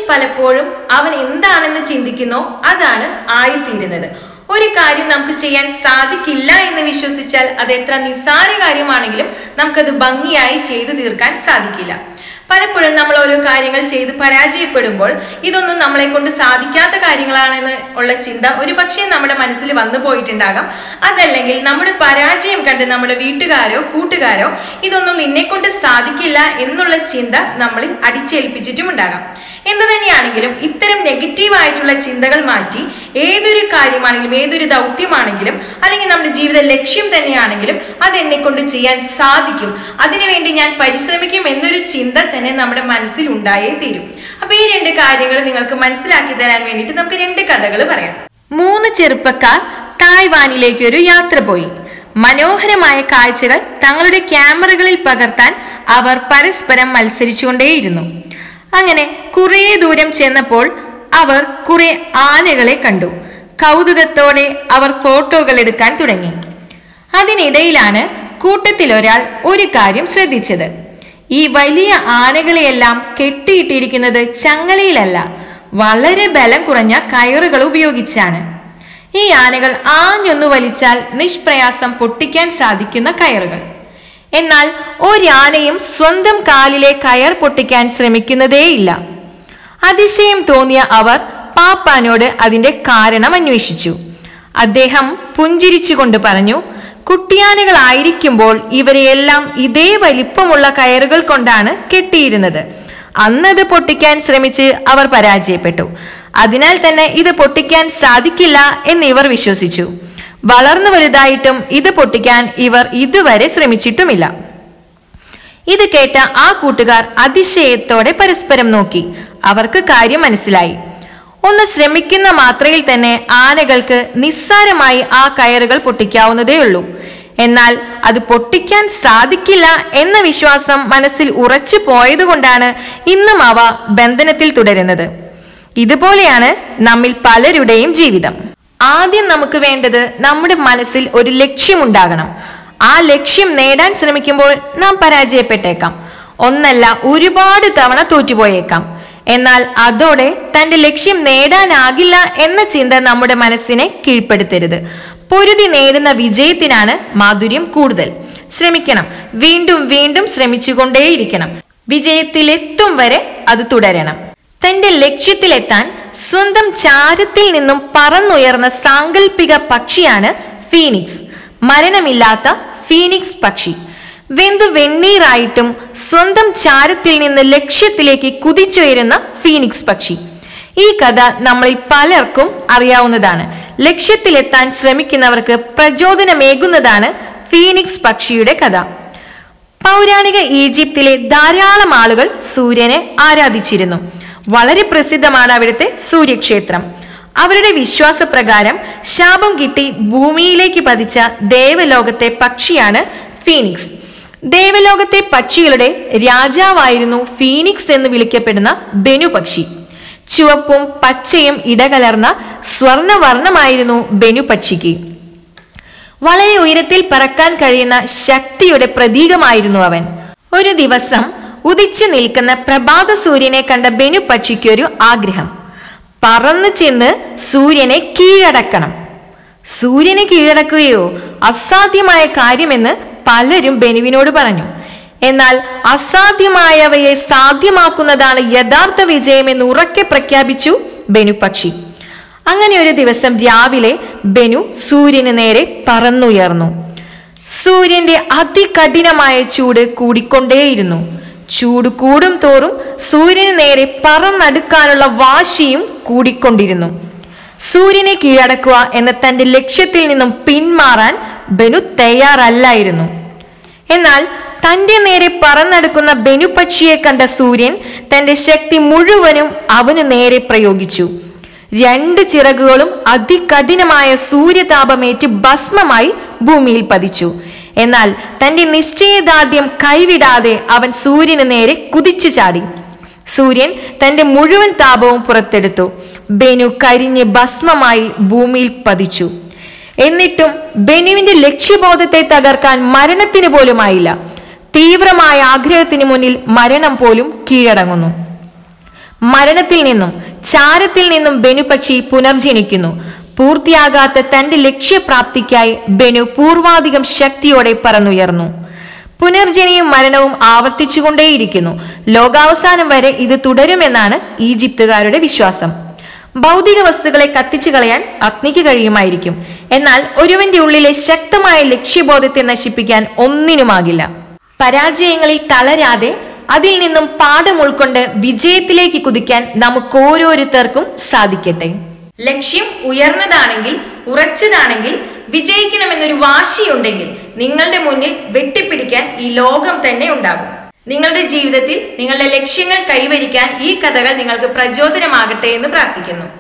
പലപ്പോഴും അവൻ എന്താണെന്ന് ചിന്തിക്കുന്നോ അതാണ് ആയിത്തീരുന്നത് ഒരു കാര്യം നമുക്ക് ചെയ്യാൻ സാധിക്കില്ല എന്ന് വിശ്വസിച്ചാൽ അത് എത്ര നിസ്സാര കാര്യമാണെങ്കിലും നമുക്കത് ഭംഗിയായി ചെയ്തു തീർക്കാൻ സാധിക്കില്ല പലപ്പോഴും നമ്മൾ ഓരോ കാര്യങ്ങൾ ചെയ്ത് പരാജയപ്പെടുമ്പോൾ ഇതൊന്നും നമ്മളെ കൊണ്ട് സാധിക്കാത്ത കാര്യങ്ങളാണെന്ന് ഉള്ള ചിന്ത ഒരു പക്ഷേ നമ്മുടെ മനസ്സിൽ വന്നു പോയിട്ടുണ്ടാകാം അതല്ലെങ്കിൽ നമ്മുടെ പരാജയം കണ്ട് നമ്മുടെ വീട്ടുകാരോ കൂട്ടുകാരോ ഇതൊന്നും നിന്നെ കൊണ്ട് സാധിക്കില്ല എന്നുള്ള ചിന്ത നമ്മളിൽ അടിച്ചേൽപ്പിച്ചിട്ടുമുണ്ടാകാം എന്തു തന്നെയാണെങ്കിലും ഇത്തരം നെഗറ്റീവ് ആയിട്ടുള്ള ചിന്തകൾ മാറ്റി ഏതൊരു കാര്യമാണെങ്കിലും ഏതൊരു ദൗത്യമാണെങ്കിലും അല്ലെങ്കിൽ നമ്മുടെ ജീവിത ലക്ഷ്യം തന്നെയാണെങ്കിലും അത് എന്നെ കൊണ്ട് ചെയ്യാൻ സാധിക്കും അതിനുവേണ്ടി ഞാൻ പരിശ്രമിക്കും എന്നൊരു ചിന്ത തന്നെ നമ്മുടെ മനസ്സിൽ ഉണ്ടായേ തീരും അപ്പൊ ഈ രണ്ട് കാര്യങ്ങൾ നിങ്ങൾക്ക് മനസ്സിലാക്കി തരാൻ വേണ്ടിയിട്ട് നമുക്ക് രണ്ട് കഥകൾ പറയാം മൂന്ന് ചെറുപ്പക്കാർ തായ്വാനിലേക്ക് ഒരു യാത്ര പോയി മനോഹരമായ കാഴ്ചകൾ തങ്ങളുടെ ക്യാമറകളിൽ പകർത്താൻ അവർ പരസ്പരം മത്സരിച്ചുകൊണ്ടേയിരുന്നു അങ്ങനെ കുറേ ദൂരം ചെന്നപ്പോൾ അവർ കുറെ ആനകളെ കണ്ടു കൗതുകത്തോടെ അവർ ഫോട്ടോകൾ എടുക്കാൻ തുടങ്ങി അതിനിടയിലാണ് കൂട്ടത്തിൽ ഒരാൾ ഒരു കാര്യം ശ്രദ്ധിച്ചത് ഈ വലിയ ആനകളെയെല്ലാം കെട്ടിയിട്ടിരിക്കുന്നത് ചങ്ങലയിലല്ല വളരെ ബലം കുറഞ്ഞ കയറുകൾ ഉപയോഗിച്ചാണ് ഈ ആനകൾ ആഞ്ഞൊന്നു വലിച്ചാൽ നിഷ്പ്രയാസം പൊട്ടിക്കാൻ സാധിക്കുന്ന കയറുകൾ എന്നാൽ ഒരാനയും സ്വന്തം കാലിലെ കയർ പൊട്ടിക്കാൻ ശ്രമിക്കുന്നതേയില്ല അതിശയം തോന്നിയ അവർ പാപ്പാനോട് അതിന്റെ കാരണം അന്വേഷിച്ചു അദ്ദേഹം പുഞ്ചിരിച്ചുകൊണ്ട് പറഞ്ഞു കുട്ടിയാനകളായിരിക്കുമ്പോൾ ഇവരെയെല്ലാം ഇതേ വലിപ്പമുള്ള കയറുകൾ കൊണ്ടാണ് കെട്ടിയിരുന്നത് അന്നത് പൊട്ടിക്കാൻ ശ്രമിച്ച് അവർ പരാജയപ്പെട്ടു അതിനാൽ തന്നെ ഇത് പൊട്ടിക്കാൻ സാധിക്കില്ല എന്ന് ഇവർ വിശ്വസിച്ചു വളർന്നു വലുതായിട്ടും ഇത് പൊട്ടിക്കാൻ ഇവർ ഇതുവരെ ശ്രമിച്ചിട്ടുമില്ല ഇത് കേട്ട ആ കൂട്ടുകാർ അതിശയത്തോടെ പരസ്പരം നോക്കി അവർക്ക് കാര്യം മനസ്സിലായി ഒന്ന് ശ്രമിക്കുന്ന മാത്രയിൽ തന്നെ ആനകൾക്ക് നിസ്സാരമായി ആ കയറുകൾ പൊട്ടിക്കാവുന്നതേ ഉള്ളൂ എന്നാൽ അത് പൊട്ടിക്കാൻ സാധിക്കില്ല എന്ന വിശ്വാസം മനസ്സിൽ ഉറച്ചു പോയതുകൊണ്ടാണ് ഇന്നും അവ ബന്ധനത്തിൽ തുടരുന്നത് ഇതുപോലെയാണ് നമ്മിൽ പലരുടെയും ജീവിതം ആദ്യം നമുക്ക് വേണ്ടത് നമ്മുടെ മനസ്സിൽ ഒരു ലക്ഷ്യമുണ്ടാകണം ആ ലക്ഷ്യം നേടാൻ ശ്രമിക്കുമ്പോൾ നാം പരാജയപ്പെട്ടേക്കാം ഒന്നല്ല ഒരുപാട് തവണ തോറ്റുപോയേക്കാം എന്നാൽ അതോടെ തന്റെ ലക്ഷ്യം നേടാനാകില്ല എന്ന ചിന്ത നമ്മുടെ മനസ്സിനെ കീഴ്പ്പെടുത്തരുത് പൊരുതി നേടുന്ന വിജയത്തിനാണ് മാധുര്യം കൂടുതൽ ശ്രമിക്കണം വീണ്ടും വീണ്ടും ശ്രമിച്ചുകൊണ്ടേയിരിക്കണം വിജയത്തിലെത്തും വരെ അത് തുടരണം തന്റെ ലക്ഷ്യത്തിലെത്താൻ സ്വന്തം ചാരത്തിൽ നിന്നും പറന്നുയർന്ന സാങ്കല്പിക പക്ഷിയാണ് ഫീനിക്സ് മരണമില്ലാത്ത ഫീനിക്സ് പക്ഷി വെന്തു വെണ്ണീറായിട്ടും സ്വന്തം ചാരത്തിൽ നിന്ന് ലക്ഷ്യത്തിലേക്ക് കുതിച്ചുയരുന്ന ഫീനിക്സ് പക്ഷി ഈ കഥ നമ്മളിൽ പലർക്കും അറിയാവുന്നതാണ് ലക്ഷ്യത്തിലെത്താൻ ശ്രമിക്കുന്നവർക്ക് പ്രചോദനമേകുന്നതാണ് ഫീനിക്സ് പക്ഷിയുടെ കഥ പൗരാണിക ഈജിപ്തിലെ ധാരാളം ആളുകൾ സൂര്യനെ ആരാധിച്ചിരുന്നു വളരെ പ്രസിദ്ധമാണ് അവിടുത്തെ സൂര്യക്ഷേത്രം അവരുടെ വിശ്വാസപ്രകാരം ശാപം കിട്ടി ഭൂമിയിലേക്ക് പതിച്ച ദേവലോകത്തെ പക്ഷിയാണ് ഫീനിക്സ് ദേവലോകത്തെ പക്ഷികളുടെ രാജാവായിരുന്നു ഫീനിക്സ് എന്ന് വിളിക്കപ്പെടുന്ന ബെനു പക്ഷി ചുവപ്പും പച്ചയും ഇടകലർന്ന സ്വർണവർണ്ണമായിരുന്നു ബെനു പക്ഷിക്ക് വളരെ ഉയരത്തിൽ പറക്കാൻ കഴിയുന്ന ശക്തിയുടെ പ്രതീകമായിരുന്നു അവൻ ഒരു ദിവസം ഉദിച്ചു നിൽക്കുന്ന പ്രഭാത സൂര്യനെ കണ്ട ബെനു പക്ഷിക്ക് ഒരു ആഗ്രഹം പറന്നു ചെന്ന് സൂര്യനെ കീഴടക്കണം സൂര്യനെ കീഴടക്കുകയോ അസാധ്യമായ കാര്യമെന്ന് പലരും ബെനുവിനോട് പറഞ്ഞു എന്നാൽ അസാധ്യമായവയെ സാധ്യമാക്കുന്നതാണ് യഥാർത്ഥ വിജയമെന്ന് ഉറക്കെ പ്രഖ്യാപിച്ചു ബെനു പക്ഷി അങ്ങനെ ഒരു ദിവസം രാവിലെ ബെനു സൂര്യന് നേരെ പറന്നുയർന്നു സൂര്യന്റെ അതികഠിനമായ ചൂട് കൂടിക്കൊണ്ടേയിരുന്നു ചൂട് കൂടും തോറും സൂര്യന് നേരെ പറന്നടുക്കാനുള്ള വാശിയും കൂടിക്കൊണ്ടിരുന്നു സൂര്യനെ കീഴടക്കുക എന്ന തന്റെ ലക്ഷ്യത്തിൽ നിന്നും പിന്മാറാൻ ബെനു തയ്യാറല്ലായിരുന്നു എന്നാൽ തന്റെ നേരെ പറന്നടുക്കുന്ന ബെനു പക്ഷിയെ കണ്ട സൂര്യൻ തന്റെ ശക്തി മുഴുവനും അവന് നേരെ പ്രയോഗിച്ചു രണ്ട് ചിറകുകളും അതികഠിനമായ സൂര്യതാപമേറ്റ് ഭസ്മമായി ഭൂമിയിൽ പതിച്ചു എന്നാൽ തന്റെ നിശ്ചയദാർഢ്യം കൈവിടാതെ അവൻ സൂര്യന് നേരെ കുതിച്ചു ചാടി സൂര്യൻ തന്റെ മുഴുവൻ താപവും പുറത്തെടുത്തു ബെനു കരിഞ്ഞ് ഭസ്മമായി ഭൂമിയിൽ പതിച്ചു എന്നിട്ടും ബെനുവിന്റെ ലക്ഷ്യബോധത്തെ തകർക്കാൻ മരണത്തിന് പോലുമായില്ല തീവ്രമായ ആഗ്രഹത്തിന് മുന്നിൽ മരണം പോലും കീഴടങ്ങുന്നു മരണത്തിൽ നിന്നും ചാരത്തിൽ നിന്നും ബെനുപക്ഷി പുനർജനിക്കുന്നു പൂർത്തിയാകാത്ത തന്റെ ലക്ഷ്യപ്രാപ്തിക്കായി ബെനു പൂർവാധികം ശക്തിയോടെ പറന്നുയർന്നു പുനർജനിയും മരണവും ആവർത്തിച്ചുകൊണ്ടേയിരിക്കുന്നു ലോകാവസാനം വരെ ഇത് തുടരുമെന്നാണ് ഈജിപ്തുകാരുടെ വിശ്വാസം ഭൗതിക വസ്തുക്കളെ കത്തിച്ചു കളയാൻ അഗ്നിക്ക് കഴിയുമായിരിക്കും എന്നാൽ ഒരുവന്റെ ഉള്ളിലെ ശക്തമായ ലക്ഷ്യബോധത്തെ നശിപ്പിക്കാൻ ഒന്നിനുമാകില്ല പരാജയങ്ങളിൽ തളരാതെ അതിൽ നിന്നും പാഠം ഉൾക്കൊണ്ട് വിജയത്തിലേക്ക് കുതിക്കാൻ നമുക്ക് ഓരോരുത്തർക്കും സാധിക്കട്ടെ ലക്ഷ്യം ഉയർന്നതാണെങ്കിൽ ഉറച്ചതാണെങ്കിൽ വിജയിക്കണമെന്നൊരു വാശിയുണ്ടെങ്കിൽ നിങ്ങളുടെ മുന്നിൽ വെട്ടിപ്പിടിക്കാൻ ഈ ലോകം തന്നെ ഉണ്ടാകും നിങ്ങളുടെ ജീവിതത്തിൽ നിങ്ങളുടെ ലക്ഷ്യങ്ങൾ കൈവരിക്കാൻ ഈ കഥകൾ നിങ്ങൾക്ക് പ്രചോദനമാകട്ടെ എന്ന് പ്രാർത്ഥിക്കുന്നു